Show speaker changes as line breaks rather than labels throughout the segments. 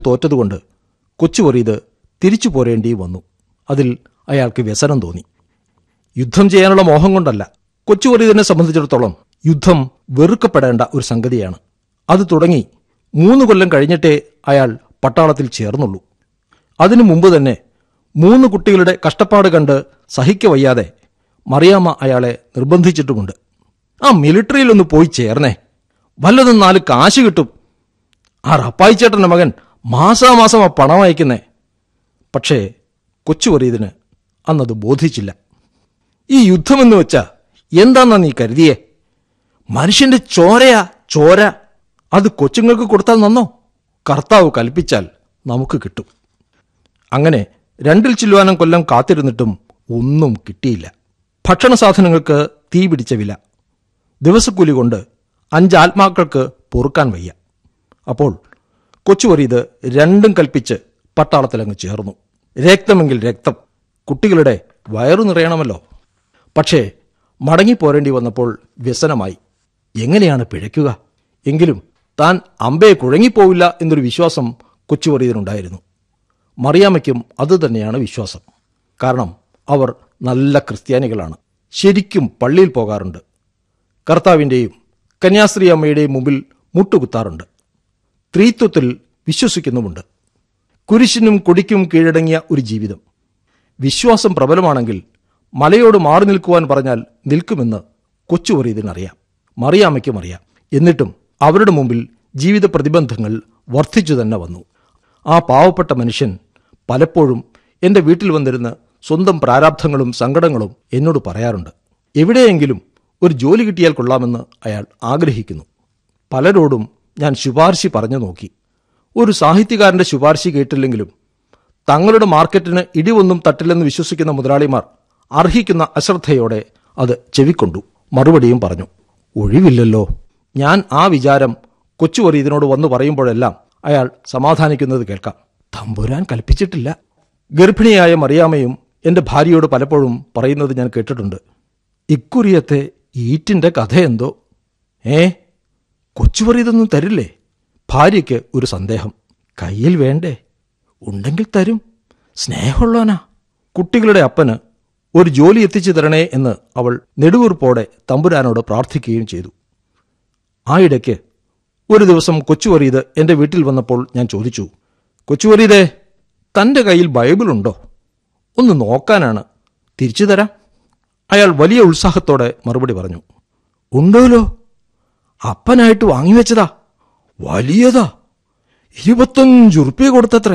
തോറ്റതുകൊണ്ട് കൊച്ചുപൊറിയത് തിരിച്ചു പോരേണ്ടി വന്നു അതിൽ അയാൾക്ക് വ്യസനം തോന്നി യുദ്ധം ചെയ്യാനുള്ള മോഹം കൊണ്ടല്ല കൊച്ചുപൊറിയതിനെ സംബന്ധിച്ചിടത്തോളം യുദ്ധം വെറുക്കപ്പെടേണ്ട ഒരു സംഗതിയാണ് അത് തുടങ്ങി മൂന്ന് കൊല്ലം കഴിഞ്ഞിട്ടേ അയാൾ പട്ടാളത്തിൽ ചേർന്നുള്ളൂ അതിനു മുമ്പ് തന്നെ മൂന്ന് കുട്ടികളുടെ കഷ്ടപ്പാട് കണ്ട് സഹിക്കവയ്യാതെ മറിയാമ്മ അയാളെ നിർബന്ധിച്ചിട്ടുമുണ്ട് ആ മിലിറ്ററിയിലൊന്ന് പോയി ചേർന്നേ വല്ലതും നാല് കാശ് കിട്ടും ആ റപ്പായിച്ചേട്ടൻ്റെ മകൻ മാസാമാസം ആ പണം അയക്കുന്നേ പക്ഷേ കൊച്ചു പറയതിന് അന്നത് ബോധിച്ചില്ല ഈ യുദ്ധമെന്ന് വെച്ചാ എന്താന്നാ നീ കരുതിയേ മനുഷ്യന്റെ ചോരയാ ചോര അത് കൊച്ചുങ്ങൾക്ക് കൊടുത്താൽ നന്നോ കർത്താവ് കൽപ്പിച്ചാൽ നമുക്ക് കിട്ടും അങ്ങനെ രണ്ടിൽ ചില്ലുവാനം കൊല്ലം കാത്തിരുന്നിട്ടും ഒന്നും കിട്ടിയില്ല ഭക്ഷണ സാധനങ്ങൾക്ക് തീ പിടിച്ച വില ദിവസക്കൂലി കൊണ്ട് അഞ്ച് ആത്മാക്കൾക്ക് പൊറുക്കാൻ വയ്യ അപ്പോൾ കൊച്ചുവരീത് രണ്ടും കൽപ്പിച്ച് പട്ടാളത്തിലങ്ങ് ചേർന്നു രക്തമെങ്കിൽ രക്തം കുട്ടികളുടെ വയറു നിറയണമല്ലോ പക്ഷേ മടങ്ങിപ്പോരേണ്ടി വന്നപ്പോൾ വ്യസനമായി എങ്ങനെയാണ് പിഴയ്ക്കുക എങ്കിലും താൻ അമ്പയെ കുഴങ്ങിപ്പോവില്ല എന്നൊരു വിശ്വാസം കൊച്ചുവരീതിനുണ്ടായിരുന്നു മറിയാമ്മയ്ക്കും അതുതന്നെയാണ് വിശ്വാസം കാരണം അവർ നല്ല ക്രിസ്ത്യാനികളാണ് ശരിക്കും പള്ളിയിൽ പോകാറുണ്ട് കർത്താവിൻ്റെയും കന്യാസ്ത്രീ അമ്മയുടെയും മുമ്പിൽ മുട്ടുകുത്താറുണ്ട് ത്രീത്വത്തിൽ വിശ്വസിക്കുന്നുമുണ്ട് കുരിശിനും കൊടിക്കും കീഴടങ്ങിയ ഒരു ജീവിതം വിശ്വാസം പ്രബലമാണെങ്കിൽ മലയോട് മാറി നിൽക്കുവാൻ പറഞ്ഞാൽ നിൽക്കുമെന്ന് കൊച്ചുവറിയതിനറിയാം മറിയാമ്മയ്ക്കും അറിയാം എന്നിട്ടും അവരുടെ മുമ്പിൽ ജീവിത പ്രതിബന്ധങ്ങൾ വർദ്ധിച്ചു തന്നെ വന്നു ആ പാവപ്പെട്ട മനുഷ്യൻ പലപ്പോഴും എൻ്റെ വീട്ടിൽ വന്നിരുന്ന് സ്വന്തം പ്രാരാബ്ധങ്ങളും സങ്കടങ്ങളും എന്നോട് പറയാറുണ്ട് എവിടെയെങ്കിലും ഒരു ജോലി കിട്ടിയാൽ കൊള്ളാമെന്ന് അയാൾ ആഗ്രഹിക്കുന്നു പലരോടും ഞാൻ ശുപാർശ പറഞ്ഞു നോക്കി ഒരു സാഹിത്യകാരന്റെ ശുപാർശ കേട്ടില്ലെങ്കിലും തങ്ങളുടെ മാർക്കറ്റിന് ഇടിവൊന്നും തട്ടില്ലെന്ന് വിശ്വസിക്കുന്ന മുതലാളിമാർ അർഹിക്കുന്ന അശ്രദ്ധയോടെ അത് ചെവിക്കൊണ്ടു മറുപടിയും പറഞ്ഞു ഒഴിവില്ലല്ലോ ഞാൻ ആ വിചാരം കൊച്ചുവറി ഇതിനോട് വന്നു പറയുമ്പോഴെല്ലാം അയാൾ സമാധാനിക്കുന്നത് കേൾക്കാം തമ്പുരാൻ കൽപ്പിച്ചിട്ടില്ല ഗർഭിണിയായ മറിയാമയും എന്റെ ഭാര്യയോട് പലപ്പോഴും പറയുന്നത് ഞാൻ കേട്ടിട്ടുണ്ട് ഇക്കുറിയത്തെ ഈറ്റിന്റെ കഥയെന്തോ ഏ കൊച്ചുപറി ഇതൊന്നും തരില്ലേ ഭാര്യയ്ക്ക് ഒരു സന്ദേഹം കയ്യിൽ വേണ്ടേ ഉണ്ടെങ്കിൽ തരും സ്നേഹമുള്ളവനാ കുട്ടികളുടെ അപ്പന് ഒരു ജോലി എത്തിച്ചു തരണേ എന്ന് അവൾ നെടുവീർപ്പോടെ തമ്പുരാനോട് പ്രാർത്ഥിക്കുകയും ചെയ്തു ആ ഇടയ്ക്ക് ഒരു ദിവസം കൊച്ചുവറീത് എന്റെ വീട്ടിൽ വന്നപ്പോൾ ഞാൻ ചോദിച്ചു കൊച്ചുവറീതേ തന്റെ കയ്യിൽ ബൈബിളുണ്ടോ ഒന്ന് നോക്കാനാണ് തിരിച്ചു തരാം അയാൾ വലിയ ഉത്സാഹത്തോടെ മറുപടി പറഞ്ഞു ഉണ്ടോലോ അപ്പനായിട്ട് വാങ്ങിവെച്ചതാ വലിയതാ ഇരുപത്തഞ്ച് ഉറുപ്പ്യ കൊടുത്തത്രേ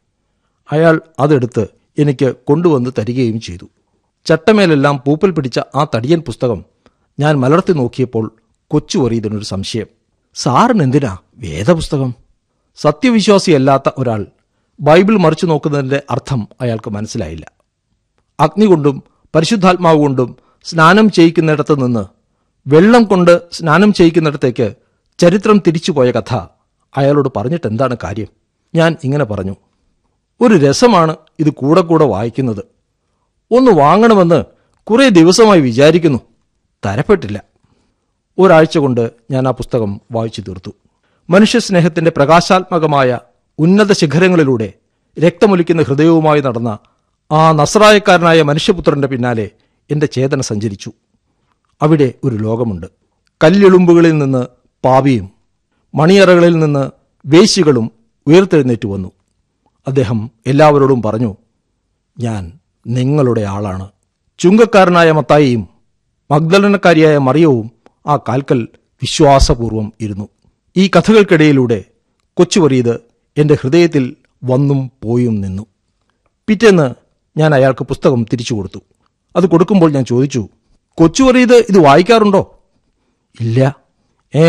അയാൾ അതെടുത്ത് എനിക്ക് കൊണ്ടുവന്ന് തരികയും ചെയ്തു ചട്ടമേലെല്ലാം പൂപ്പൽ പിടിച്ച ആ തടിയൻ പുസ്തകം ഞാൻ മലർത്തി നോക്കിയപ്പോൾ കൊച്ചു ഒറിയതിനൊരു സംശയം സാറിന് എന്തിനാ വേദപുസ്തകം സത്യവിശ്വാസിയല്ലാത്ത ഒരാൾ ബൈബിൾ മറിച്ചു നോക്കുന്നതിന്റെ അർത്ഥം അയാൾക്ക് മനസ്സിലായില്ല അഗ്നി കൊണ്ടും പരിശുദ്ധാത്മാവ് കൊണ്ടും സ്നാനം ചെയ്യിക്കുന്നിടത്ത് നിന്ന് വെള്ളം കൊണ്ട് സ്നാനം ചെയ്യിക്കുന്നിടത്തേക്ക് ചരിത്രം തിരിച്ചുപോയ കഥ അയാളോട് പറഞ്ഞിട്ട് എന്താണ് കാര്യം ഞാൻ ഇങ്ങനെ പറഞ്ഞു ഒരു രസമാണ് ഇത് കൂടെ കൂടെ വായിക്കുന്നത് ഒന്ന് വാങ്ങണമെന്ന് കുറേ ദിവസമായി വിചാരിക്കുന്നു തരപ്പെട്ടില്ല ഒരാഴ്ച കൊണ്ട് ഞാൻ ആ പുസ്തകം വായിച്ചു തീർത്തു മനുഷ്യസ്നേഹത്തിന്റെ പ്രകാശാത്മകമായ ഉന്നത ശിഖരങ്ങളിലൂടെ രക്തമൊലിക്കുന്ന ഹൃദയവുമായി നടന്ന ആ നസ്രായക്കാരനായ മനുഷ്യപുത്രന്റെ പിന്നാലെ എന്റെ ചേതന സഞ്ചരിച്ചു അവിടെ ഒരു ലോകമുണ്ട് കല്ലെളുമ്പുകളിൽ നിന്ന് പാവിയും മണിയറകളിൽ നിന്ന് വേശികളും ഉയർത്തെഴുന്നേറ്റ് വന്നു അദ്ദേഹം എല്ലാവരോടും പറഞ്ഞു ഞാൻ നിങ്ങളുടെ ആളാണ് ചുങ്കക്കാരനായ മത്തായിയും മഗ്ദലനക്കാരിയായ മറിയവും ആ കാൽക്കൽ വിശ്വാസപൂർവം ഇരുന്നു ഈ കഥകൾക്കിടയിലൂടെ കൊച്ചുവരീത് എന്റെ ഹൃദയത്തിൽ വന്നും പോയും നിന്നു പിറ്റേന്ന് ഞാൻ അയാൾക്ക് പുസ്തകം തിരിച്ചു കൊടുത്തു അത് കൊടുക്കുമ്പോൾ ഞാൻ ചോദിച്ചു കൊച്ചുവരീത് ഇത് വായിക്കാറുണ്ടോ ഇല്ല ഏ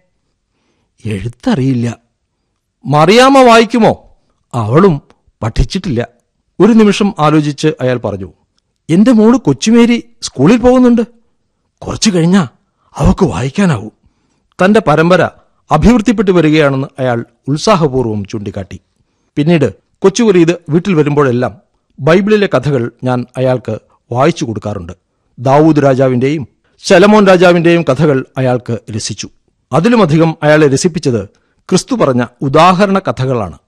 എഴുത്തറിയില്ല മറിയാമ്മ വായിക്കുമോ അവളും പഠിച്ചിട്ടില്ല ഒരു നിമിഷം ആലോചിച്ച് അയാൾ പറഞ്ഞു എന്റെ മോള് കൊച്ചുമേരി സ്കൂളിൽ പോകുന്നുണ്ട് കുറച്ചു കഴിഞ്ഞാ അവക്ക് വായിക്കാനാവും തന്റെ പരമ്പര അഭിവൃദ്ധിപ്പെട്ടു വരികയാണെന്ന് അയാൾ ഉത്സാഹപൂർവ്വം ചൂണ്ടിക്കാട്ടി പിന്നീട് കൊച്ചുകുരീത് വീട്ടിൽ വരുമ്പോഴെല്ലാം ബൈബിളിലെ കഥകൾ ഞാൻ അയാൾക്ക് വായിച്ചു കൊടുക്കാറുണ്ട് ദാവൂദ് രാജാവിന്റെയും ശലമോൻ രാജാവിന്റെയും കഥകൾ അയാൾക്ക് രസിച്ചു അതിലുമധികം അയാളെ രസിപ്പിച്ചത് ക്രിസ്തു പറഞ്ഞ ഉദാഹരണ കഥകളാണ്